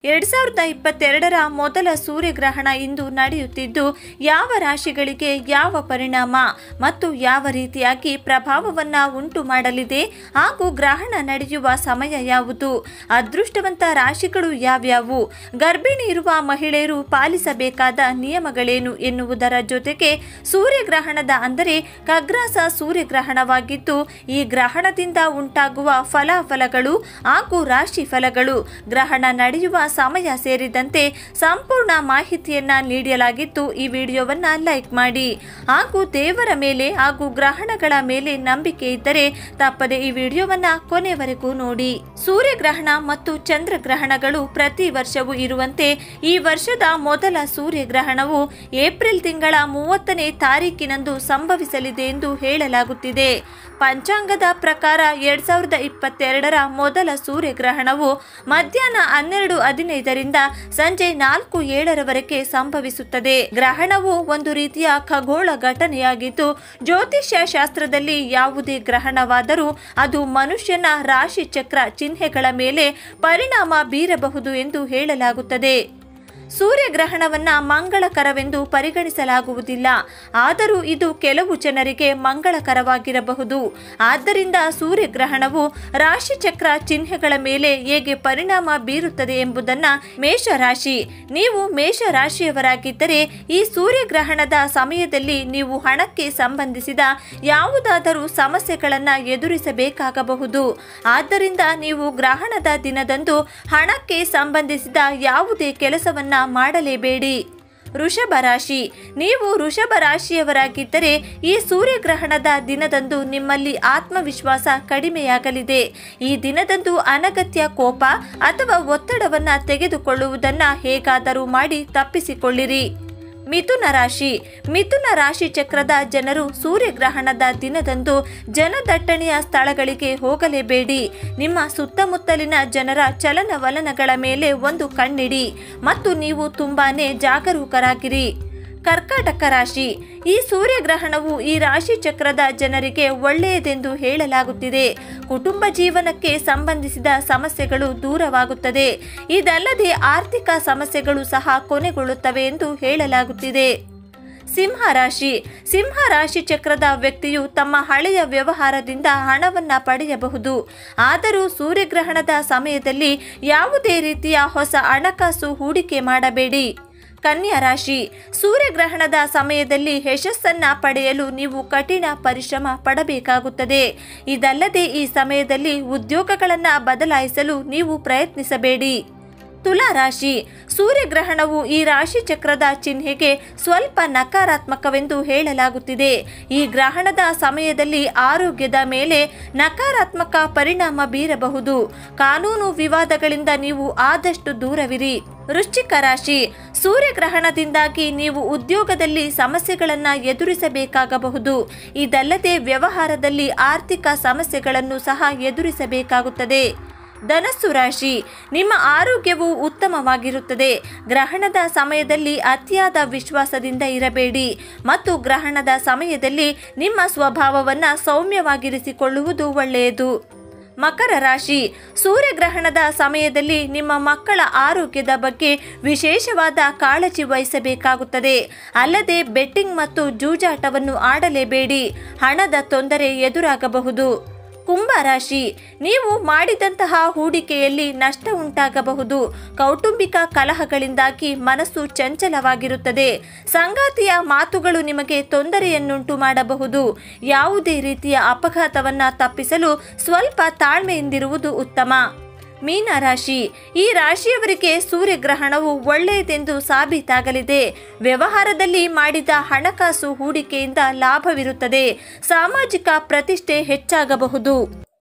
ಎರಡ್ ಸಾವಿರದ ಇಪ್ಪತ್ತೆರಡರ ಮೊದಲ ಸೂರ್ಯಗ್ರಹಣ ಇಂದು ನಡೆಯುತ್ತಿದ್ದು ಯಾವ ರಾಶಿಗಳಿಗೆ ಯಾವ ಪರಿಣಾಮ ಮತ್ತು ಯಾವ ರೀತಿಯಾಗಿ ಪ್ರಭಾವವನ್ನು ಉಂಟು ಮಾಡಲಿದೆ ಹಾಗೂ ಗ್ರಹಣ ನಡೆಯುವ ಸಮಯ ಯಾವುದು ಅದೃಷ್ಟವಂತ ರಾಶಿಗಳು ಯಾವ್ಯಾವು ಗರ್ಭಿಣಿ ಇರುವ ಮಹಿಳೆಯರು ಪಾಲಿಸಬೇಕಾದ ನಿಯಮಗಳೇನು ಎನ್ನುವುದರ ಜೊತೆಗೆ ಸೂರ್ಯಗ್ರಹಣದ ಅಂದರೆ ಖಗ್ರಾಸ ಸೂರ್ಯಗ್ರಹಣವಾಗಿದ್ದು ಈ ಗ್ರಹಣದಿಂದ ಉಂಟಾಗುವ ಫಲಾಫಲಗಳು ಹಾಗೂ ರಾಶಿ ಫಲಗಳು ಗ್ರಹಣ ನಡೆಯುವ ಸಮಯ ಸೇರಿದಂತೆ ಸಂಪೂರ್ಣ ಮಾಹಿತಿಯನ್ನ ನೀಡಲಾಗಿದ್ದು ಈ ವಿಡಿಯೋವನ್ನ ಲೈಕ್ ಮಾಡಿ ಹಾಗೂ ದೇವರ ಮೇಲೆ ಹಾಗೂ ಗ್ರಹಣಗಳ ಮೇಲೆ ನಂಬಿಕೆ ಇದ್ದರೆ ತಪ್ಪದೆ ಈ ವಿಡಿಯೋವನ್ನ ಕೊನೆವರೆಗೂ ನೋಡಿ ಸೂರ್ಯಗ್ರಹಣ ಮತ್ತು ಚಂದ್ರಗ್ರಹಣಗಳು ಪ್ರತಿ ವರ್ಷವೂ ಇರುವಂತೆ ಈ ವರ್ಷದ ಮೊದಲ ಸೂರ್ಯಗ್ರಹಣವು ಏಪ್ರಿಲ್ ತಿಂಗಳ ಮೂವತ್ತನೇ ತಾರೀಕಿನಂದು ಸಂಭವಿಸಲಿದೆ ಎಂದು ಹೇಳಲಾಗುತ್ತಿದೆ ಪಂಚಾಂಗದ ಪ್ರಕಾರ ಎರಡ್ ಸಾವಿರದ ಇಪ್ಪತ್ತೆರಡರ ಮೊದಲ ಸೂರ್ಯಗ್ರಹಣವು ಮಧ್ಯಾಹ್ನ ಹನ್ನೆರಡು ಹದಿನೈದರಿಂದ ಸಂಜೆ ನಾಲ್ಕು ಏಳರವರೆಗೆ ಸಂಭವಿಸುತ್ತದೆ ಗ್ರಹಣವು ಒಂದು ರೀತಿಯ ಖಗೋಳ ಘಟನೆಯಾಗಿದ್ದು ಜ್ಯೋತಿಷ್ಯ ಶಾಸ್ತ್ರದಲ್ಲಿ ಯಾವುದೇ ಗ್ರಹಣವಾದರೂ ಅದು ಮನುಷ್ಯನ ರಾಶಿ ಚಕ್ರ ಚಿಹ್ನೆಗಳ ಮೇಲೆ ಪರಿಣಾಮ ಬೀರಬಹುದು ಎಂದು ಹೇಳಲಾಗುತ್ತದೆ ಸೂರ್ಯಗ್ರಹಣವನ್ನ ಮಂಗಳಕರವೆಂದು ಪರಿಗಣಿಸಲಾಗುವುದಿಲ್ಲ ಆದರೂ ಇದು ಕೆಲವು ಜನರಿಗೆ ಮಂಗಳಕರವಾಗಿರಬಹುದು ಆದ್ದರಿಂದ ಸೂರ್ಯಗ್ರಹಣವು ರಾಶಿಚಕ್ರ ಚಿಹ್ನೆಗಳ ಮೇಲೆ ಹೇಗೆ ಪರಿಣಾಮ ಬೀರುತ್ತದೆ ಎಂಬುದನ್ನು ಮೇಷರಾಶಿ ನೀವು ಮೇಷರಾಶಿಯವರಾಗಿದ್ದರೆ ಈ ಸೂರ್ಯಗ್ರಹಣದ ಸಮಯದಲ್ಲಿ ನೀವು ಹಣಕ್ಕೆ ಸಂಬಂಧಿಸಿದ ಯಾವುದಾದರೂ ಸಮಸ್ಯೆಗಳನ್ನು ಎದುರಿಸಬೇಕಾಗಬಹುದು ಆದ್ದರಿಂದ ನೀವು ಗ್ರಹಣದ ದಿನದಂದು ಹಣಕ್ಕೆ ಸಂಬಂಧಿಸಿದ ಯಾವುದೇ ಕೆಲಸವನ್ನ ಮಾಡಲೇಬೇಡಿ ವೃಷಭ ರಾಶಿ ನೀವು ವೃಷಭ ರಾಶಿಯವರಾಗಿದ್ದರೆ ಈ ಸೂರ್ಯಗ್ರಹಣದ ದಿನದಂದು ನಿಮ್ಮಲ್ಲಿ ಆತ್ಮವಿಶ್ವಾಸ ಕಡಿಮೆಯಾಗಲಿದೆ ಈ ದಿನದಂದು ಅನಗತ್ಯ ಕೋಪ ಅಥವಾ ಒತ್ತಡವನ್ನು ತೆಗೆದುಕೊಳ್ಳುವುದನ್ನು ಹೇಗಾದರೂ ಮಾಡಿ ತಪ್ಪಿಸಿಕೊಳ್ಳಿರಿ ಮಿಥುನ ರಾಶಿ ಮಿಥುನ ರಾಶಿ ಚಕ್ರದ ಜನರು ಸೂರ್ಯಗ್ರಹಣದ ದಿನದಂದು ಜನದಟ್ಟಣೆಯ ಸ್ಥಳಗಳಿಗೆ ಹೋಗಲೇಬೇಡಿ ನಿಮ್ಮ ಸುತ್ತಮುತ್ತಲಿನ ಜನರ ಚಲನವಲನಗಳ ಮೇಲೆ ಒಂದು ಕಣ್ಣಿಡಿ ಮತ್ತು ನೀವು ತುಂಬಾನೇ ಜಾಗರೂಕರಾಗಿರಿ ಕರ್ಕಾಟಕ ರಾಶಿ ಈ ಸೂರ್ಯಗ್ರಹಣವು ಈ ರಾಶಿ ಚಕ್ರದ ಜನರಿಗೆ ಒಳ್ಳೆಯದೆಂದು ಹೇಳಲಾಗುತ್ತಿದೆ ಕುಟುಂಬ ಜೀವನಕ್ಕೆ ಸಂಬಂಧಿಸಿದ ಸಮಸ್ಯೆಗಳು ದೂರವಾಗುತ್ತದೆ ಇದಲ್ಲದೆ ಆರ್ಥಿಕ ಸಮಸ್ಯೆಗಳು ಸಹ ಕೊನೆಗೊಳ್ಳುತ್ತವೆ ಎಂದು ಹೇಳಲಾಗುತ್ತಿದೆ ಸಿಂಹ ರಾಶಿ ಸಿಂಹ ರಾಶಿ ಚಕ್ರದ ವ್ಯಕ್ತಿಯು ತಮ್ಮ ಹಳೆಯ ವ್ಯವಹಾರದಿಂದ ಹಣವನ್ನ ಪಡೆಯಬಹುದು ಆದರೂ ಸೂರ್ಯಗ್ರಹಣದ ಸಮಯದಲ್ಲಿ ಯಾವುದೇ ರೀತಿಯ ಹೊಸ ಹಣಕಾಸು ಹೂಡಿಕೆ ಮಾಡಬೇಡಿ ಕನ್ಯಾ ರಾಶಿ ಸೂರ್ಯಗ್ರಹಣದ ಸಮಯದಲ್ಲಿ ಯಶಸ್ಸನ್ನ ಪಡೆಯಲು ನೀವು ಕಠಿಣ ಪರಿಶ್ರಮ ಪಡಬೇಕಾಗುತ್ತದೆ ಇದಲ್ಲದೆ ಈ ಸಮಯದಲ್ಲಿ ಉದ್ಯೋಗಗಳನ್ನು ಬದಲಾಯಿಸಲು ನೀವು ಪ್ರಯತ್ನಿಸಬೇಡಿ ತುಲಾ ರಾಶಿ ಸೂರ್ಯಗ್ರಹಣವು ಈ ರಾಶಿ ಚಕ್ರದ ಚಿಹ್ನೆಗೆ ಸ್ವಲ್ಪ ನಕಾರಾತ್ಮಕವೆಂದು ಹೇಳಲಾಗುತ್ತಿದೆ ಈ ಗ್ರಹಣದ ಸಮಯದಲ್ಲಿ ಆರೋಗ್ಯದ ಮೇಲೆ ನಕಾರಾತ್ಮಕ ಪರಿಣಾಮ ಬೀರಬಹುದು ಕಾನೂನು ವಿವಾದಗಳಿಂದ ನೀವು ಆದಷ್ಟು ದೂರವಿರಿ ವೃಶ್ಚಿಕ ರಾಶಿ ಸೂರ್ಯಗ್ರಹಣದಿಂದಾಗಿ ನೀವು ಉದ್ಯೋಗದಲ್ಲಿ ಸಮಸ್ಯೆಗಳನ್ನು ಎದುರಿಸಬೇಕಾಗಬಹುದು ಇದಲ್ಲದೆ ವ್ಯವಹಾರದಲ್ಲಿ ಆರ್ಥಿಕ ಸಮಸ್ಯೆಗಳನ್ನು ಸಹ ಎದುರಿಸಬೇಕಾಗುತ್ತದೆ ಧನಸ್ಸು ರಾಶಿ ನಿಮ್ಮ ಆರೋಗ್ಯವು ಉತ್ತಮವಾಗಿರುತ್ತದೆ ಗ್ರಹಣದ ಸಮಯದಲ್ಲಿ ಅತಿಯಾದ ವಿಶ್ವಾಸದಿಂದ ಇರಬೇಡಿ ಮತ್ತು ಗ್ರಹಣದ ಸಮಯದಲ್ಲಿ ನಿಮ್ಮ ಸ್ವಭಾವವನ್ನು ಸೌಮ್ಯವಾಗಿರಿಸಿಕೊಳ್ಳುವುದು ಒಳ್ಳೆಯದು ಮಕರ ರಾಶಿ ಸೂರ್ಯಗ್ರಹಣದ ಸಮಯದಲ್ಲಿ ನಿಮ್ಮ ಮಕ್ಕಳ ಆರೋಗ್ಯದ ಬಗ್ಗೆ ವಿಶೇಷವಾದ ಕಾಳಜಿ ವಹಿಸಬೇಕಾಗುತ್ತದೆ ಅಲ್ಲದೆ ಬೆಟ್ಟಿಂಗ್ ಮತ್ತು ಜೂಜಾಟವನ್ನು ಆಡಲೇಬೇಡಿ ಹಣದ ತೊಂದರೆ ಎದುರಾಗಬಹುದು ಕುಂಭರಾಶಿ ನೀವು ಮಾಡಿದಂತಹ ಹೂಡಿಕೆಯಲ್ಲಿ ನಷ್ಟ ಉಂಟಾಗಬಹುದು ಕೌಟುಂಬಿಕ ಕಲಹಗಳಿಂದಾಗಿ ಮನಸ್ಸು ಚಂಚಲವಾಗಿರುತ್ತದೆ ಸಂಗಾತಿಯ ಮಾತುಗಳು ನಿಮಗೆ ತೊಂದರೆಯನ್ನುಂಟು ಮಾಡಬಹುದು ಯಾವುದೇ ರೀತಿಯ ಅಪಘಾತವನ್ನು ತಪ್ಪಿಸಲು ಸ್ವಲ್ಪ ತಾಳ್ಮೆಯಿಂದಿರುವುದು ಉತ್ತಮ ಮೀನ ರಾಶಿ ಈ ರಾಶಿಯವರಿಗೆ ಸೂರ್ಯಗ್ರಹಣವು ಒಳ್ಳೆಯದೆಂದು ಸಾಬೀತಾಗಲಿದೆ ವ್ಯವಹಾರದಲ್ಲಿ ಮಾಡಿದ ಹಣಕಾಸು ಹೂಡಿಕೆಯಿಂದ ಲಾಭವಿರುತ್ತದೆ ಸಾಮಾಜಿಕ ಪ್ರತಿಷ್ಠೆ ಹೆಚ್ಚಾಗಬಹುದು